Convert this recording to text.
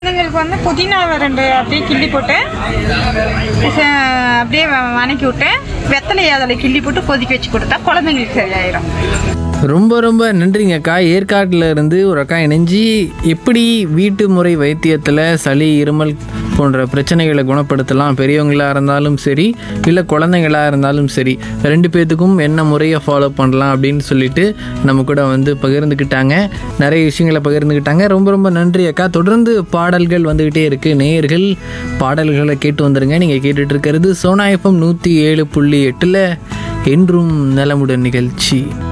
குழந்தைங்களுக்கு வந்து புதினாவை ரெண்டு அப்படியே கிள்ளி போட்டு ச- அப்படியே வ- வணக்கி விட்டு வெத்தலை அதில் கிள்ளி போட்டு கொதிக்க வச்சு கொடுத்தா குழந்தைங்களுக்கு சரியாயிரும் ரொம்ப ரொம்ப நன்றிங்கக்கா ஏற்காட்டில் இருந்து ஒரு அக்கா இணைஞ்சி எப்படி வீட்டு முறை வைத்தியத்தில் சளி இருமல் போன்ற பிரச்சனைகளை குணப்படுத்தலாம் பெரியவங்களாக இருந்தாலும் சரி இல்லை குழந்தைங்களாக இருந்தாலும் சரி ரெண்டு பேர்த்துக்கும் என்ன முறையை ஃபாலோ பண்ணலாம் அப்படின்னு சொல்லிட்டு நம்ம கூட வந்து பகிர்ந்துக்கிட்டாங்க நிறைய விஷயங்களை பகிர்ந்துக்கிட்டாங்க ரொம்ப ரொம்ப நன்றி அக்கா தொடர்ந்து பாடல்கள் வந்துக்கிட்டே இருக்குது நேயர்கள் பாடல்களை கேட்டு வந்துருங்க நீங்கள் கேட்டுட்டு இருக்கிறது சோனா எஃப்எம் நூற்றி ஏழு புள்ளி எட்டில் என்றும் நலமுடன் நிகழ்ச்சி